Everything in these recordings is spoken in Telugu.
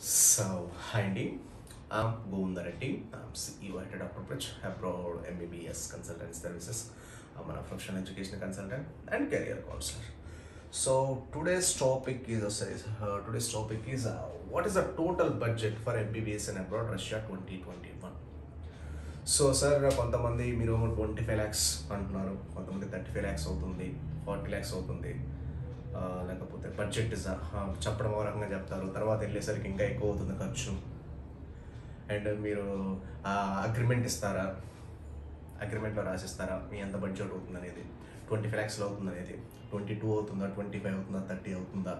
So, hi Andy. I'm Govindar Reddy. I'm CEO at Dr. Prich Abroad MBBS Consultant Services. I'm an professional education consultant and career counselor. So today's topic is uh, today's topic is uh, what is the total budget for MBBS and abroad Russia 2021. So sir కొంతమంది మీరు ట్వంటీ ఫైవ్ ల్యాక్స్ అంటున్నారు కొంతమంది థర్టీ ఫైవ్ ల్యాక్స్ అవుతుంది ఫార్టీ ల్యాక్స్ అవుతుంది ఆ, లేకపోతే బడ్జెట్ చెప్పడం ఒక రకంగా చెప్తారు తర్వాత వెళ్ళేసరికి ఇంకా ఎక్కువ అవుతుంది ఖర్చు అండ్ మీరు అగ్రిమెంట్ ఇస్తారా అగ్రిమెంట్లో రాసిస్తారా మీ ఎంత బడ్జెట్ అవుతుంది అనేది ట్వంటీ ఫైవ్ ల్యాక్స్లో అవుతుంది అనేది ట్వంటీ టూ అవుతుందా ట్వంటీ ఫైవ్ అవుతుందా థర్టీ అవుతుందా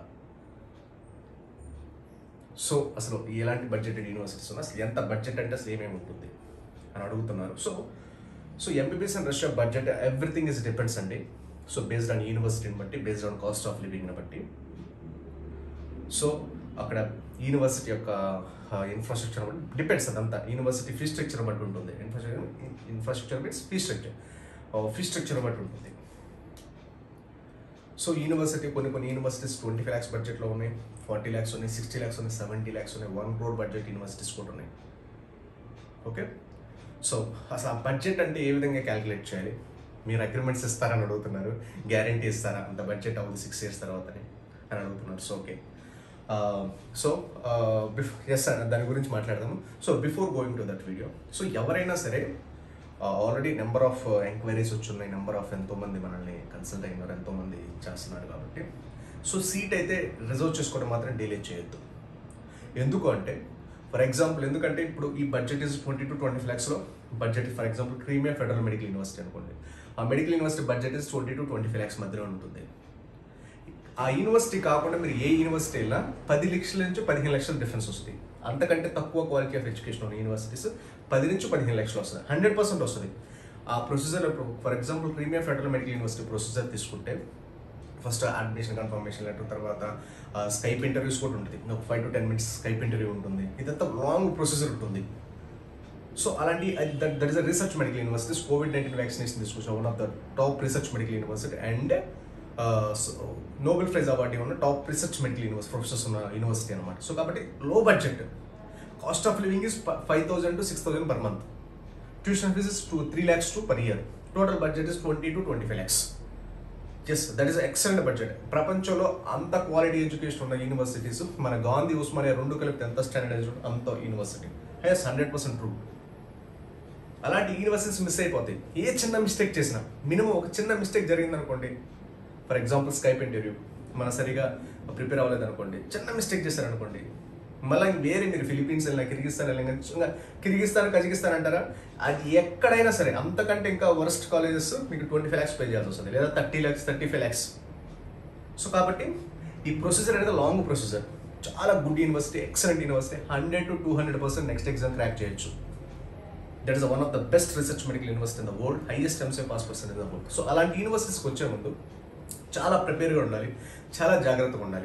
సో అసలు ఎలాంటి బడ్జెటెడ్ యూనివర్సిటీస్ ఉన్నా అసలు ఎంత బడ్జెట్ అంటే అసలు ఏమేమి ఉంటుంది అని అడుగుతున్నారు so so MBBS and Russia budget everything is depends అండి సో బేస్డ్ ఆన్ యూనివర్సిటీని బట్టి బేస్డ్ ఆన్ కాస్ట్ ఆఫ్ లివింగ్ని బట్టి సో అక్కడ యూనివర్సిటీ యొక్క ఇన్ఫ్రాస్ట్రక్చర్ బట్టి డిపెండ్స్ అదంతా యూనివర్సిటీ ఫీ స్ట్రక్చర్ బట్టి ఉంటుంది infrastructure infrastructure means fee structure fee structure బట్టి ఉంటుంది సో యూనివర్సిటీ కొన్ని కొన్ని యూనివర్సిటీస్ ట్వంటీ ఫైవ్ ల్యాక్స్ బడ్జెట్లో ఉన్నాయి ఫార్టీ ల్యాక్స్ ఉన్నాయి సిక్స్టీ ల్యాక్స్ ఉన్నాయి సెవెంటీ ల్యాక్స్ ఉన్నాయి వన్ క్రోర్ బడ్జెట్ యూనివర్సిటీస్ కూడా ఉన్నాయి ఓకే సో అసలు ఆ బడ్జెట్ అంటే ఏ విధంగా క్యాలిక్యులేట్ చేయాలి మీరు అగ్రిమెంట్స్ ఇస్తారని అడుగుతున్నారు గ్యారంటీ ఇస్తారా అంత బడ్జెట్ అవుతుంది సిక్స్ ఇయర్స్ తర్వాతని అని అడుగుతున్నారు so okay so yes sir దాని గురించి మాట్లాడదాము so before going to that video so ఎవరైనా సరే ఆల్రెడీ నెంబర్ ఆఫ్ ఎంక్వైరీస్ వచ్చున్నాయి నెంబర్ ఆఫ్ ఎంతోమంది మనల్ని కన్సల్ట్ అయినారు ఎంతోమంది చేస్తున్నారు కాబట్టి సో సీట్ అయితే రిజర్వ్ చేసుకోవడం మాత్రం డిలే చేయొద్దు ఎందుకు అంటే ఫర్ ఎగ్జాంపుల్ ఎందుకంటే ఇప్పుడు ఈ budget is twenty to twenty ల్యాక్స్లో budget for example Crimea federal medical university అనుకోండి ఆ medical university budget is twenty to twenty five lakhs మధ్యలో ఉంటుంది ఆ యూనివర్సిటీ కాకుండా మీరు ఏ యూనివర్సిటీ వెళ్ళినా పది లక్షల నుంచి పదిహేను లక్షల డిఫరెన్స్ వస్తుంది అంతకంటే తక్కువ క్వాలిటీ ఆఫ్ ఎడ్యుకేషన్ ఉన్న యూనివర్సిటీస్ పది నుంచి పదిహేను లక్షలు వస్తుంది హండ్రెడ్ పర్సెంట్ వస్తుంది ఆ procedure for example premier federal medical university procedure తీసుకుంటే ఫస్ట్ అడ్మిషన్ కన్ఫర్మేషన్ లెటర్ తర్వాత స్కైప్ ఇంటర్వ్యూస్ కూడా ఉంటుంది ఒక five to ten minutes Skype interview ఉంటుంది ఇదంతా లాంగ్ ప్రొసీజర్ ఉంటుంది సో అలాంటి that is a research medical universities covid nineteen vaccination తీసుకొచ్చిన one of the top research medical university and Nobel praise award ఉన్న top research medical university professors ఉన్న యూనివర్సిటీ అనమాట సో కాబట్టి low budget cost of living is five thousand to six thousand per month tuition fees is two three lakhs to per year total budget is twenty to twenty five lakhs yes that is excellent budget ప్రపంచంలో అంత క్వాలిటీ ఎడ్యుకేషన్ ఉన్న యూనివర్సిటీస్ మన గాంధీ ఉస్మానియా రెండు కలిపితే ఎంత స్టాండర్డైజ్ అంత university yes hundred percent true అలాంటి యూనివర్సిటీస్ మిస్ అయిపోతాయి ఏ చిన్న మిస్టేక్ చేసినా మినిమం ఒక చిన్న మిస్టేక్ జరిగింది అనుకోండి ఫర్ ఎగ్జాంపుల్ స్కైప్ ఇంటర్వ్యూ మన సరిగా ప్రిపేర్ అవ్వలేదు అనుకోండి చిన్న మిస్టేక్ చేశారనుకోండి మళ్ళీ వేరే మీరు ఫిలిపీన్స్ వెళ్ళినా కిర్గిస్తాన్ వెళ్ళినా ఇంకా కిర్గిస్తాన్ కజకిస్తాన్ అంటారా అది ఎక్కడైనా సరే అంతకంటే ఇంకా వరస్ట్ కాలేజెస్ మీకు ట్వంటీ ఫైవ్ ల్యాక్స్ పే చేయాల్సి వస్తుంది లేదా thirty lakhs thirty five lakhs so కాబట్టి ఈ ప్రొసీజర్ అనేది లాంగ్ ప్రొసీజర్ చాలా good university excellent university hundred to two hundred percent next exam crack చేయొచ్చు that is one of the best research medical university in the world highest MCI pass percent in the world so అలాంటి యూనివర్సిటీస్కి వచ్చే ముందు చాలా ప్రిపేర్గా ఉండాలి చాలా జాగ్రత్తగా ఉండాలి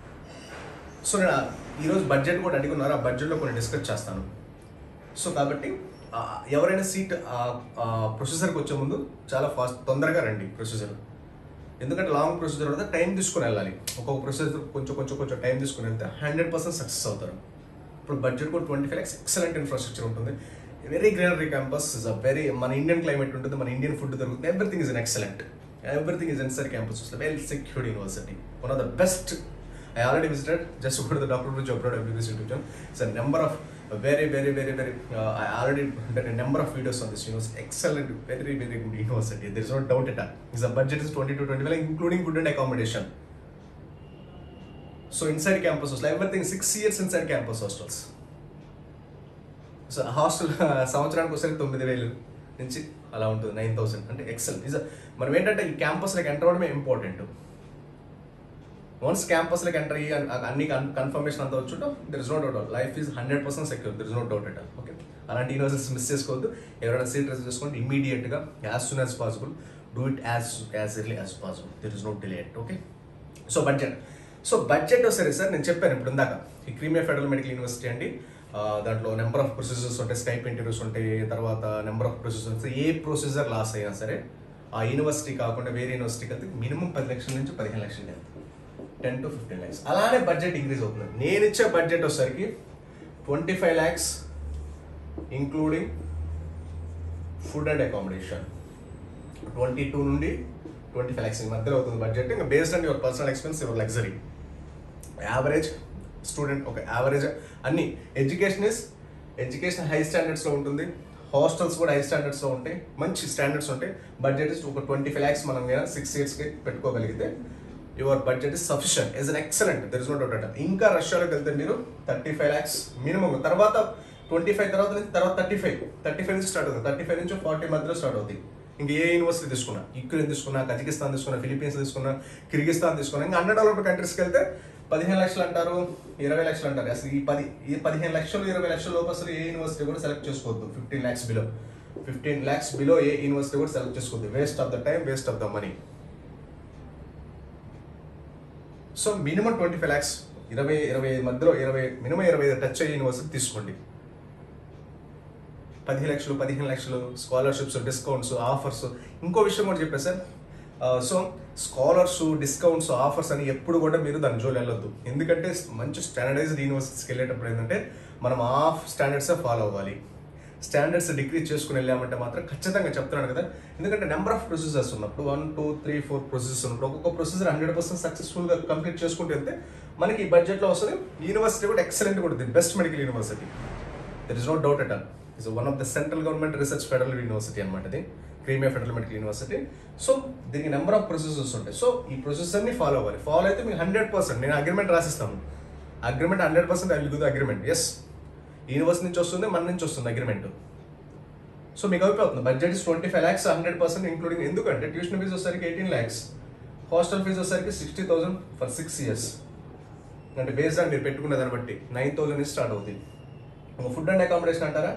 సో నేను ఆ- ఈరోజు బడ్జెట్ కూడా అడుగున్నారు ఆ బడ్జెట్లో కొన్ని డిస్కస్ చేస్తాను సో కాబట్టి ఆ, ఎవరైనా సీట్ ప్రొసెసర్కి వచ్చే ముందు చాలా ఫాస్ట్ తొందరగా రండి ప్రొసీజర్ ఎందుకంటే లాంగ్ ప్రొసీజర్ అయితే టైం తీసుకుని వెళ్ళాలి ఒక్కొక్క ప్రొసీజర్ కొంచెం కొంచెం కొంచెం టైం తీసుకుని వెళ్తే హండ్రెడ్ పర్సెంట్ సక్సెస్ అవుతారు ఇప్పుడు బడ్జెట్ కూడా twenty five lakhs excellent infrastructure ఉంటుంది very greenery campus is a very మన ఇండియన్ క్లైమేట్ ఉంటుంది మన ఇండియన్ ఫుడ్ దొరుకుతుంది everything is an excellent everything is inside campus well secured university one of the best I already visited just go to the Dr. Ruj Abroad MBBS YouTube channel. It's a number of uh, very, very, very, very. Uh, I already done a number of videos on this university. Excellent, very, very good university. There is no doubt at all. Its budget is 20 to 25, including food and accommodation. So inside campus hostel, everything six years inside campus hostels. So hostel సంవత్సరానికి ఒకసారి తొమ్మిది వేలు నుంచి అలా ఉంటుంది నైన్ థౌసండ్ అంటే ఎక్సెల్ ఇస్ మనం ఏంటంటే ఈ క్యాంపస్లోకి ఎంటర్ అవ్వడమే ఇంపార్టెంట్ వన్స్ క్యాంపస్లోకి ఎంటర్ అయ్యి అన్- అన్ని కన్ఫర్మేషన్ అంతా వచ్చుంటో there is no doubt life is hundred percent secure there is no doubt at okay అలాంటి యూనివర్సిటీస్ మిస్ చేసుకోవద్దు ఎవరైనా సీట్ రిజర్వ్ చేసుకోండి ఇమీడియట్గా as soon as possible do it as as early as possible there is no delay okay so budget so budget సరే సార్ నేను చెప్పాను ఇప్పుడు ఇందాక ఈ క్రీమియా ఫెడరల్ మెడికల్ యూనివర్సిటీ అండి ఆ, దాంట్లో నెంబర్ ఆఫ్ ప్రొసీజర్స్ ఉంటాయి స్కైప్ ఇంటర్వ్యూస్ ఉంటాయి తర్వాత నెంబర్ ఆఫ్ ప్రొసీజర్స్ ఏ ప్రొసీజర్ లాస్ అయినా సరే ఆ యూనివర్సిటీ కాకుండా వేరే యూనివర్సిటీకి వెళ్తే మినిమం పది లక్షల నుంచి పదిహేను లక్షలు వెళ్తాయి టెన్ టు ఫిఫ్టీన్ ల్యాక్స్ అలానే బడ్జెట్ ఇంక్రీజ్ అవుతుంది నేను ఇచ్చే బడ్జెట్ వచ్చేసరికి twenty five lakhs including food and accommodation twenty two నుండి ట్వంటీ ఫైవ్ ల్యాక్స్ మధ్యలో అవుతుంది బడ్జెట్ ఇంకా based on your personal expense your luxury average student ఒక యావరేజ్ అన్ని ఎడ్యుకేషన్ ఇస్ ఎడ్యుకేషన్ హై స్టాండర్డ్స్లో ఉంటుంది హాస్టల్స్ కూడా హై స్టాండర్డ్స్లో ఉంటాయి మంచి స్టాండర్డ్స్ ఉంటాయి బడ్జెట్ ఇస్ ఒక ట్వంటీ ఫైవ్ ల్యాక్స్ మనం సిక్స్ ఇయర్స్కి పెట్టుకోగలిగితే your budget is sufficient is an excellent there is no doubt at ఇంకా రష్యాలోకి వెళ్తే మీరు థర్టీ ఫైవ్ ల్యాక్స్ మినిమం తర్వాత ట్వంటీ ఫైవ్ తర్వాత నుంచి తర్వాత థర్టీ ఫైవ్ థర్టీ ఫైవ్ నుంచి స్టార్ట్ అవుతుంది థర్టీ ఫైవ్ నుంచి ఫార్టీ మధ్యలో స్టార్ట్ అవుతుంది ఇంకా ఏ యూనివర్సిటీ తీసుకున్నా యుక్రెయిన్ తీసుకున్నా కజకిస్తాన్ తీసుకున్నా ఫిలిపీన్స్ తీసుకున్నా కిర్గిస్తాన్ తీసుకున్నా ఇంకా అండర్ డెవలప్డ్ కంట్రీస్కి వెళ్తే పదిహేను లక్షలు అంటారు ఇరవై లక్షలు అంటారు అసలు ఈ పది ఈ పదిహేను లక్షలు ఇరవై లక్షల లోపు అసలు ఏ యూనివర్సిటీ కూడా సెలెక్ట్ చేసుకోవద్దు fifteen lakhs below fifteen lakhs below ఏ యూనివర్సిటీ కూడా సెలెక్ట్ చేసుకోవద్దు waste of the time waste of the money so minimum twenty five lakhs ఇరవై ఇరవై ఐదు మధ్యలో ఇరవై మినిమం ఇరవై ఐదు టచ్ అయ్యే యూనివర్సిటీ తీసుకోండి పదిహేను లక్షలు పదిహేను లక్షలు స్కాలర్షిప్స్ డిస్కౌంట్స్ ఆఫర్స్ ఇంకో విషయం కూడా చెప్పాను sir so scholars discounts offers అని ఎప్పుడు కూడా మీరు దాని జోలి వెళ్ళొద్దు ఎందుకంటే మంచి స్టాండర్డైజ్డ్ యూనివర్సిటీస్కి వెళ్ళేటప్పుడు ఏంటంటే మనం ఆ స్టాండర్డ్సే ఫాలో అవ్వాలి స్టాండర్డ్స్ డిక్రీజ్ చేసుకుని వెళ్ళామంటే మాత్రం ఖచ్చితంగా చెప్తున్నాను కదా ఎందుకంటే నెంబర్ ఆఫ్ ప్రొసీజర్స్ ఉన్నప్పుడు one two three four procedures ఉన్నప్పుడు ఒక్కొక్క ప్రొసీజర్ హండ్రెడ్ పర్సెంట్ సక్సెస్ఫుల్గా కంప్లీట్ చేసుకుంటూ వెళ్తే మనకి ఈ బడ్జెట్లో వస్తుంది యూనివర్సిటీ కూడా ఎక్సలెంట్ కూడా ఉంది best medical university there is no doubt at all is one of the central government research federal university అనమాట ఇది Crimea federal medical university so దీనికి నెంబర్ ఆఫ్ ప్రొసెసర్స్ ఉంటాయి సో ఈ ప్రొసెసర్ని ఫాలో అవ్వాలి ఫాలో అయితే మీకు హండ్రెడ్ పర్సెంట్ నేను అగ్రిమెంట్ రాసిస్తాను agreement hundred percent I will give agreement yes university నుంచి వస్తుంది మన నుంచి వస్తుంది అగ్రిమెంట్ సో మీకు అయిపోతుంది budget is twenty five lakhs hundred percent including ఎందుకంటే ట్యూషన్ ఫీజు వచ్చేసరికి ఎయిటీన్ ల్యాక్స్ హాస్టల్ ఫీజు వచ్చేసరికి sixty thousand for six years అంటే బేస్డ్ ఆన్ మీరు పెట్టుకున్న దాన్ని బట్టి నైన్ థౌసండ్ నుంచి స్టార్ట్ అవుతుంది ఇంకా ఫుడ్ అండ్ అకామిడేషన్ అంటారా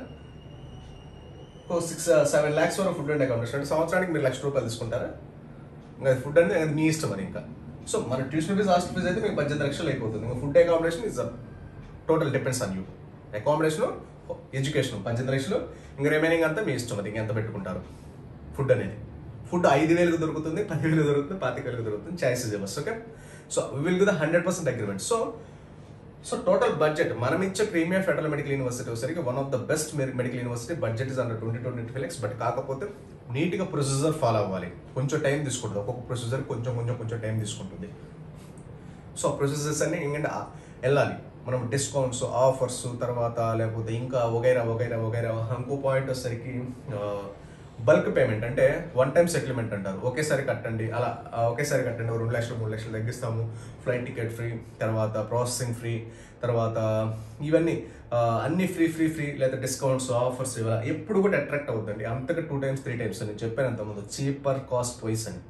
ఓ సిక్స్ సెవెన్ ల్యాక్స్ వరకు ఫుడ్ అండ్ అకామిడేషన్ అంటే సంవత్సరానికి మీరు లక్ష రూపాయలు తీసుకుంటారా ఇంకా ఫుడ్ అనేది అది మీ ఇష్టం అని ఇంకా సో మన ట్యూషన్ ఫీజు హాస్టల్ ఫీజు అయితే మీకు పద్దెనిమిది లక్షలు అయిపోతుంది ఇంకా food accommodation is total depends on you accommodation education పద్దెనిమిది లక్షలు ఇంకా రిమైనింగ్ అంతా మీ ఇష్టం అది ఇంకెంత పెట్టుకుంటారు ఫుడ్ అనేది ఫుడ్ ఐదు వేలకు దొరుకుతుంది పది వేలకు దొరుకుతుంది పాతిక వేలకు దొరుకుతుంది చాయిసెస్ ఇవ్వచ్చు okay so will give the hundred percent agreement so so total budget మనం ఇచ్చే ప్రీమియర్ ఫెడరల్ మెడికల్ యూనివర్సిటీ వచ్చేసరికి one of the best medical university budget is under twenty twenty five lakhs but కాకపోతే నీట్గా ప్రొసీజర్ ఫాలో అవ్వాలి కొంచెం టైం తీసుకుంటుంది ఒక్కొక్క ప్రొసీజర్ కొంచెం కొంచెం కొంచెం టైం తీసుకుంటుంది సో ప్రొసీజర్స్ అన్ని ఏంటంటే వెళ్ళాలి మనం డిస్కౌంట్స్ ఆఫర్స్ తర్వాత లేకపోతే ఇంకా వగైరా వగైరా వగైరా ఇంకో పాయింట్ వచ్చేసరికి బల్క్ పేమెంట్ అంటే వన్ టైం సెటిల్మెంట్ అంటారు ఒకేసారి కట్టండి అలా ఆ, ఒకేసారి కట్టండి ఓ రెండు లక్షలు మూడు లక్షలు తగ్గిస్తాము ఫ్లైట్ టికెట్ ఫ్రీ తర్వాత ప్రాసెసింగ్ ఫ్రీ తర్వాత ఇవన్నీ ఆ, అన్ని ఫ్రీ ఫ్రీ ఫ్రీ లేదా డిస్కౌంట్స్ ఆఫర్స్ ఇవ్వాలి ఎప్పుడు కూడా అట్రాక్ట్ అవుతుంది అంతగా టూ టైమ్స్ త్రీ టైమ్స్ అని చెప్పాను అంతకుముందు చీపర్ కాస్ట్ వైస్ అని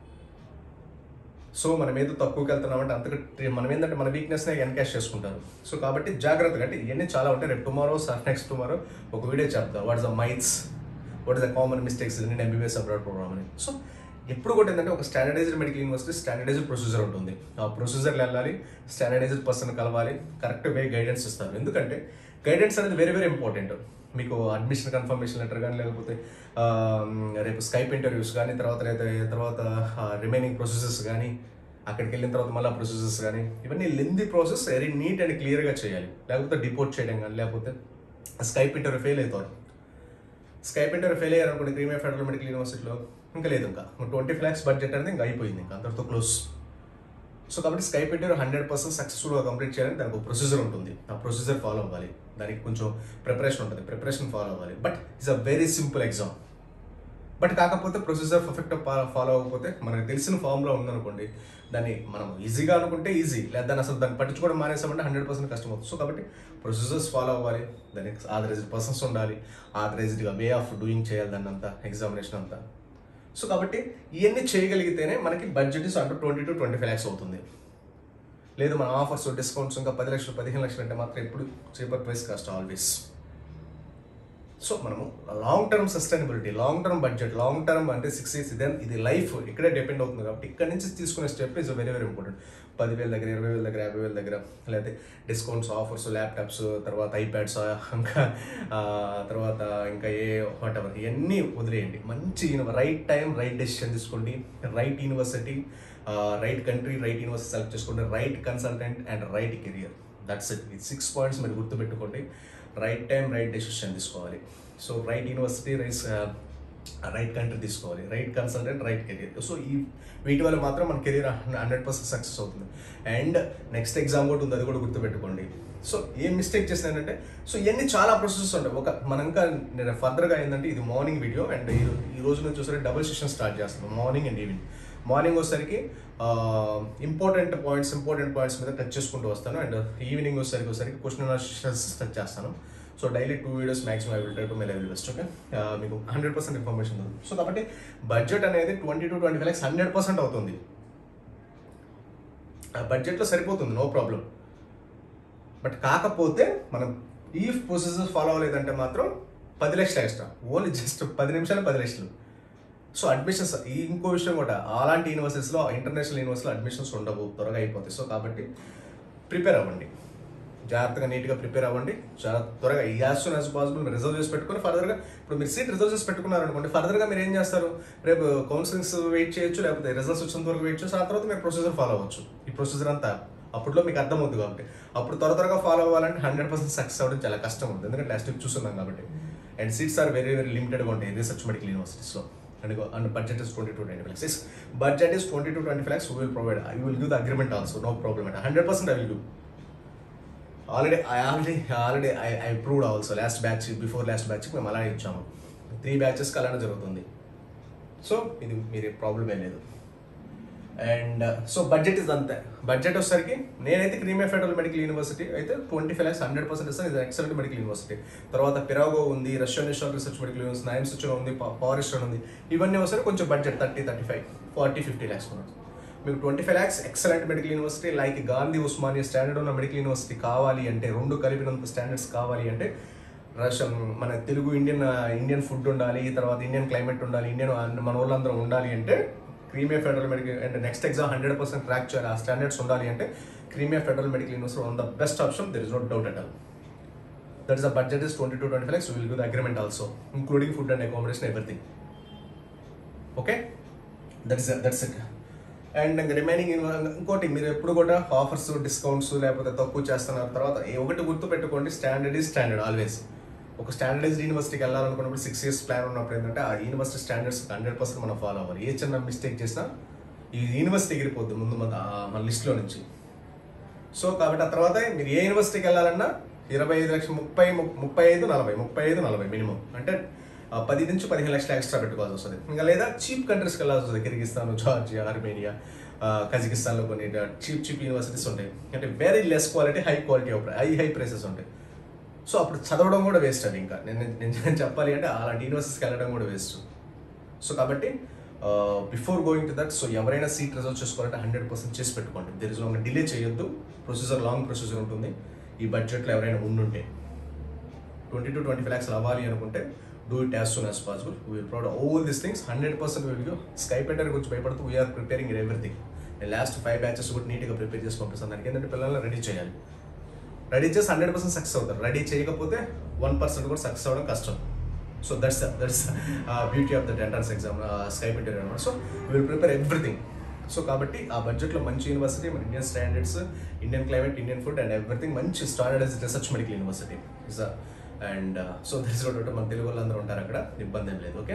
సో మనం ఏదో తక్కువకి వెళ్తున్నామంటే అంతగా ట్రి- మనం ఏంటంటే మన వీక్నెస్ ఎన్కాష్ చేసుకుంటారు సో కాబట్టి జాగ్రత్తగా అంటే ఇవన్నీ చాలా ఉంటాయి రేపు టుమారో నెక్స్ట్ టుమారో ఒక వీడియో చెప్తారు what is the myths what is the common mistakes నేను ఎంబీబీఎస్ అబ్రాడ్ ప్రోగ్రామ్ అని సో ఎప్పుడు కూడా ఏంటంటే ఒక standardized medical university standardized procedure ఉంటుంది ఆ ప్రొసీజర్లో వెళ్ళాలి స్టాండర్డైజ్డ్ పర్సన్ కలవాలి కరెక్ట్ వే గైడెన్స్ ఇస్తారు ఎందుకంటే గైడెన్స్ అనేది వెరీ వెరీ ఇంపార్టెంట్ మీకు అడ్మిషన్ కన్ఫర్మేషన్ లెటర్ కానీ లేకపోతే ఆ, రేపు స్కైప్ ఇంటర్వ్యూస్ కానీ తర్వాత లేదా తర్వాత రిమైనింగ్ ప్రొసెసెస్ కానీ అక్కడికి వెళ్ళిన తర్వాత మళ్ళీ ప్రొసెసెస్ కానీ ఇవన్నీ లెంది ప్రాసెస్ వెరీ నీట్ అండ్ క్లియర్గా చేయాలి లేకపోతే డిపోర్ట్ చేయడం కానీ లేకపోతే స్కైప్ ఇంటర్వ్యూ ఫెయిల్ అవుతారు స్కైప్ ఇంటర్వ్యూ ఫెయిల్ అయ్యారు అనుకోండి క్రీమియా ఫెడరల్ మెడికల్ యూనివర్సిటీలో ఇంకా లేదు ఇంకా ట్వంటీ ఫైవ్ ల్యాక్స్ బడ్జెట్ అనేది ఇంకా అయిపోయింది ఇంకా అందరితో క్లోజ్ సో కాబట్టి స్కైప్ ఇంటర్వ్యూ హండ్రెడ్ పర్సెంట్ సక్సెస్ఫుల్గా కంప్లీట్ చేయాలని దానికి ఒక ప్రొసీజర్ ఉంటుంది ఆ ప్రొసీజర్ ఫాలో అవ్వాలి దానికి కొంచెం ప్రిపరేషన్ ఉంటుంది ప్రిపరేషన్ ఫాలో అవ్వాలి but it's a very simple exam but కాకపోతే ప్రొసీజర్ పర్ఫెక్ట్ ఫాలో అవ్వకపోతే మనకు తెలిసిన ఫామ్లో ఉందనుకోండి దాన్ని మనం ఈజీగా అనుకుంటే ఈజీ లేదా దాన్ని అసలు దాన్ని పట్టించుకోవడం మానేసామంటే హండ్రెడ్ పర్సెంట్ కష్టం అవుతుంది సో కాబట్టి ప్రొసీజర్స్ ఫాలో అవ్వాలి దానికి ఆథరైజ్డ్ పర్సన్స్ ఉండాలి ఆథరైజ్డ్గా వే ఆఫ్ డూయింగ్ చేయాలి దాన్ని అంతా ఎగ్జామినేషన్ అంతా సో కాబట్టి ఇవన్నీ చేయగలిగితేనే మనకి budget is under twenty to twenty five lakhs అవుతుంది లేదు మన ఆఫర్స్ డిస్కౌంట్స్ ఇంకా పది లక్షలు పదిహేను లక్షలు అంటే మాత్రం ఎప్పుడు cheaper price cost always so మనము long term sustainability long term budget long term అంటే సిక్స్ ఇయర్స్ ఇదే ఇది లైఫ్ ఇక్కడే డిపెండ్ అవుతుంది కాబట్టి ఇక్కడ నుంచి తీసుకునే step is very very important పదివేల దగ్గర ఇరవై వేల దగ్గర యాభై వేల దగ్గర లేకపోతే డిస్కౌంట్స్ ఆఫర్స్ ల్యాప్టాప్స్ తర్వాత ఐప్యాడ్స్ ఇంకా ఆ, తర్వాత ఇంకా ఏ వాట్ ఎవర్ ఇవన్నీ వదిలేయండి మంచి రైట్ టైం రైట్ డెసిషన్ తీసుకోండి right university right country right university select చేసుకోండి right consultant and right career that's it ఈ సిక్స్ పాయింట్స్ మీరు గుర్తుపెట్టుకోండి రైట్ టైం రైట్ డెసిషన్ తీసుకోవాలి so right university rice right country తీసుకోవాలి right consultant right career so ఈ వీటి వల్ల మాత్రం మన కెరియర్ హండ్రెడ్ పర్సెంట్ సక్సెస్ అవుతుంది అండ్ నెక్స్ట్ ఎగ్జామ్ కూడా ఉంది అది కూడా గుర్తుపెట్టుకోండి సో ఏం మిస్టేక్ చేసినానంటే సో ఇవన్నీ చాలా ప్రాసెసెస్ ఉంటాయి ఒక మనం ఇంకా నేను ఫర్దర్గా ఏంటంటే ఇది మార్నింగ్ వీడియో అండ్ ఈ ఈ రోజు నుంచి చూసరికి డబుల్ సెషన్ స్టార్ట్ చేస్తున్నాం మార్నింగ్ అండ్ ఈవినింగ్ మార్నింగ్ వచ్చేసరికి ఇంపార్టెంట్ పాయింట్స్ ఇంపార్టెంట్ పాయింట్స్ మీద టచ్ చేసుకుంటూ వస్తాను అండ్ ఈవినింగ్ వచ్చేసరికి వచ్చేసరికి క్వశ్చన్ సెషన్స్ టచ్ చేస్తాను so daily two videos maximum I will try to my level best okay మీకు హండ్రెడ్ పర్సెంట్ ఇన్ఫర్మేషన్ ఉంది సో కాబట్టి బడ్జెట్ అనేది twenty to twenty five lakhs hundred percent అవుతుంది ఆ బడ్జెట్లో సరిపోతుంది నో ప్రాబ్లం బట్ కాకపోతే మనం ఈ ప్రొసీజర్ ఫాలో అవ్వలేదంటే మాత్రం పది లక్షలు ఎక్స్ట్రా ఓన్లీ జస్ట్ పది నిమిషాలు పది లక్షలు సో అడ్మిషన్స్ ఈ ఇంకో విషయం కూడా అలాంటి యూనివర్సిటీస్లో ఇంటర్నేషనల్ యూనివర్సిటీలో అడ్మిషన్స్ ఉండవు త్వరగా అయిపోతాయి సో కాబట్టి ప్రిపేర్ అవ్వండి జాగ్రత్తగా నీట్గా ప్రిపేర్ అవ్వండి చాలా త్వరగా as soon as possible reserve చేసి పెట్టుకుని ఫర్దర్గా ఇప్పుడు మీరు సీట్ రిజర్వ్ చేసి పెట్టుకున్నారు అనుకోండి ఫర్దర్గా మీరు ఏం చేస్తారు రేపు కౌన్సిలింగ్స్ వెయిట్ చేయొచ్చు లేకపోతే రిజల్ట్స్ వచ్చినంత వరకు వెయిట్ చేయొచ్చు ఆ తర్వాత మీరు ప్రొసీజర్ ఫాలో అవ్వచ్చు ఈ ప్రొసీజర్ అంతా అప్పట్లో మీకు అర్థమవుతుంది కాబట్టి అప్పుడు త్వర త్వరగా ఫాలో అవ్వాలంటే హండ్రెడ్ పర్సెంట్ సక్సెస్ అవ్వడం చాలా కష్టం ఉంటుంది ఎందుకంటే లాస్ట్ వీక్ చూస్తున్నాం కాబట్టి and seats are very very లిమిటెడ్గా ఉంటాయి రీసెర్చ్ మెడికల్ యూనివర్సిటీస్లో and and budget is twenty to twenty five lakhs budget is twenty to twenty five lakhs will provide I will give the agreement also no problem and hundred percent I will give already I already already I I proved also last batch before last batch మేము అలానే ఇచ్చాము త్రీ బ్యాచెస్కి అలానే జరుగుతుంది సో ఇది మీరు ప్రాబ్లం ఏం లేదు అండ్ సో బడ్జెట్ ఇస్ అంతే బడ్జెట్ వచ్చేసరికి నేనైతే క్రీమే ఫెడరల్ మెడికల్ యూనివర్సిటీ అయితే twenty five lakhs hundred percent ఇస్తాను ఇది ఎక్సలెంట్ మెడికల్ యూనివర్సిటీ తర్వాత పిరాగో ఉంది Russian national research medical university నైమ్స్ ఉంది పవర్ ఇస్టోన్ ఉంది ఇవన్నీ వస్తే కొంచెం budget thirty thirty five forty fifty lakhs ఉన్నది మీకు twenty five lakhs excellent medical university like Gandhi Osmania standard ఉన్న మెడికల్ యూనివర్సిటీ కావాలి అంటే రెండు కలిపినంత స్టాండర్డ్స్ కావాలి అంటే రష్యన్ మన తెలుగు ఇండియన్ ఇండియన్ ఫుడ్ ఉండాలి తర్వాత ఇండియన్ క్లైమేట్ ఉండాలి ఇండియన్ మన వాళ్ళందరూ ఉండాలి అంటే Crimea federal medical and next exam hundred percent track చేయాలి ఆ స్టాండర్డ్స్ ఉండాలి అంటే Crimea federal medical university one the best option there is no doubt at all that is the budget is twenty to twenty five lakhs will give the agreement also including food and accommodation everything okay that is that's it and ఇంకా రిమైనింగ్ ఇంకోటి మీరు ఎప్పుడు కూడా ఆఫర్స్ డిస్కౌంట్స్ లేకపోతే తక్కువ చేస్తున్నారు తర్వాత ఏ ఒకటి గుర్తు పెట్టుకోండి స్టాండర్డ్ ఈజ్ స్టాండర్డ్ ఆల్వేస్ ఒక స్టాండర్డైజ్డ్ యూనివర్సిటీకి వెళ్ళాలనుకున్నప్పుడు సిక్స్ ఇయర్స్ ప్లాన్ ఉన్నప్పుడు ఏంటంటే ఆ యూనివర్సిటీ స్టాండర్డ్స్ హండ్రెడ్ పర్సెంట్ మనం ఫాలో అవ్వాలి ఏ చిన్న మిస్టేక్ చేసినా ఈ యూనివర్సిటీ ఎగిరిపోద్ది ముందు మన ఆ మన లిస్ట్లో నుంచి సో కాబట్టి ఆ తర్వాత మీరు ఏ యూనివర్సిటీకి వెళ్ళాలన్నా ఇరవై ఐదు లక్షలు ముప్పై ము- ముప్పై ఐదు నలభై ముప్పై ఐదు నలభై మినిమం అంటే ఆ, పది నుంచి పదిహేను లక్షలు ఎక్స్ట్రా పెట్టుకోవాల్సి వస్తుంది ఇంకా లేదా చీప్ కంట్రీస్కి వెళ్ళాల్సి వస్తుంది కిర్గిస్తాన్ జార్జియా ఆర్మేనియా ఆ, కజకిస్తాన్లో కొన్ని చీప్ చీప్ యూనివర్సిటీస్ ఉంటాయి అంటే very less quality high quality high high prices ఉంటాయి సో అప్పుడు చదవడం కూడా వేస్ట్ అది ఇంకా నేను నేను చెప్పాలి అంటే అలాంటి యూనివర్సిటీస్కి వెళ్ళడం కూడా వేస్ట్ సో కాబట్టి before going to that so ఎవరైనా సీట్ రిజర్వ్ చేసుకోవాలంటే హండ్రెడ్ పర్సెంట్ చేసి పెట్టుకోండి దెర్ ఇస్ లాంగ్ డిలే చేయొద్దు ప్రొసీజర్ లాంగ్ ప్రొసీజర్ ఉంటుంది ఈ బడ్జెట్లో ఎవరైనా ఉండుంటే twenty to twenty five lakhs అవ్వాలి అనుకుంటే do it as soon as possible will proud all this things hundred percent will go Skype enter గురించి భయపడుతూ వీఆర్ ప్రిపేరింగ్ ఇన్ ఎవ్రీథింగ్ నేను లాస్ట్ ఫైవ్ బ్యాచెస్ కూడా నీట్గా ప్రిపేర్ చేసి పంపిస్తాను దానికి ఏంటంటే పిల్లల్ని రెడీ చేయాలి రెడీ చేసి హండ్రెడ్ పర్సెంట్ సక్సెస్ అవుతారు రెడీ చేయకపోతే వన్ పర్సెంట్ కూడా సక్సెస్ అవ్వడం కష్టం so that's that's beauty of that entrance exam Skype enter అనమాట so will prepare everything so కాబట్టి ఆ బడ్జెట్లో మంచి యూనివర్సిటీ మన Indian standards Indian climate Indian food and everything మంచి standardize research medical university is and so this road మన తెలుగు వాళ్ళందరూ ఉంటారు అక్కడ ఇబ్బంది ఏం లేదు ఓకే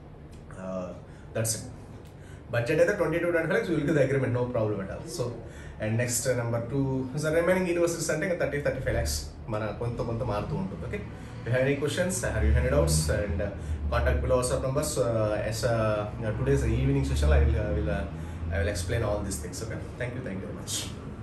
దట్స్ ఇట్ బడ్జెట్ అయితే twenty to twenty five will give the agreement no problem at all so and next number two sir remaining universities అంటే ఇంకా థర్టీ థర్టీ ఫైవ్ ల్యాక్స్ మన కొంత కొంత మారుతూ ఉంటుంది okay you have any questions have you hand doubts and contact below WhatsApp numbers yes today's evening session I will will I will explain all these things okay thank you thank you very much